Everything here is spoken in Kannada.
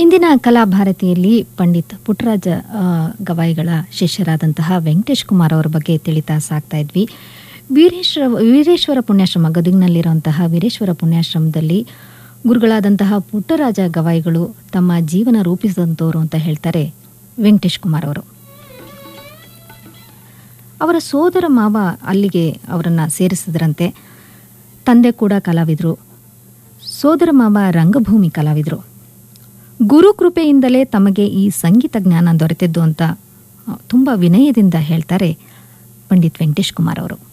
ಇಂದಿನ ಕಲಾಭಾರತಿಯಲ್ಲಿ ಪಂಡಿತ್ ಪುಟ್ಟರಾಜ ಆ, ಗವಾಯಿಗಳ ಶಿಷ್ಯರಾದಂತಹ ವೆಂಕಟೇಶ್ ಕುಮಾರ್ ಅವರ ಬಗ್ಗೆ ತಿಳಿತಾ ಸಾಕ್ತಾ ಇದ್ವಿ ವೀರೇಶ್ವರ ವೀರೇಶ್ವರ ಪುಣ್ಯಾಶ್ರಮ ಗದುಗಿನಲ್ಲಿರುವಂತಹ ವೀರೇಶ್ವರ ಪುಣ್ಯಾಶ್ರಮದಲ್ಲಿ ಗುರುಗಳಾದಂತಹ ಪುಟ್ಟರಾಜ ಗವಾಯಿಗಳು ತಮ್ಮ ಜೀವನ ರೂಪಿಸಿದಂಥವ್ರು ಅಂತ ಹೇಳ್ತಾರೆ ವೆಂಕಟೇಶ್ ಕುಮಾರ್ ಅವರು ಅವರ ಸೋದರ ಮಾವ ಅಲ್ಲಿಗೆ ಅವರನ್ನು ಸೇರಿಸಿದ್ರಂತೆ ತಂದೆ ಕೂಡ ಕಲಾವಿದರು ಸೋದರ ಮಾವ ರಂಗಭೂಮಿ ಕಲಾವಿದರು ಗುರು ಕೃಪೆಯಿಂದಲೇ ತಮಗೆ ಈ ಸಂಗೀತ ಜ್ಞಾನ ದೊರೆತಿದ್ದು ಅಂತ ಆ, ತುಂಬ ವಿನಯದಿಂದ ಹೇಳ್ತಾರೆ ಪಂಡಿತ್ ವೆಂಕಟೇಶ್ ಕುಮಾರ್ ಅವರು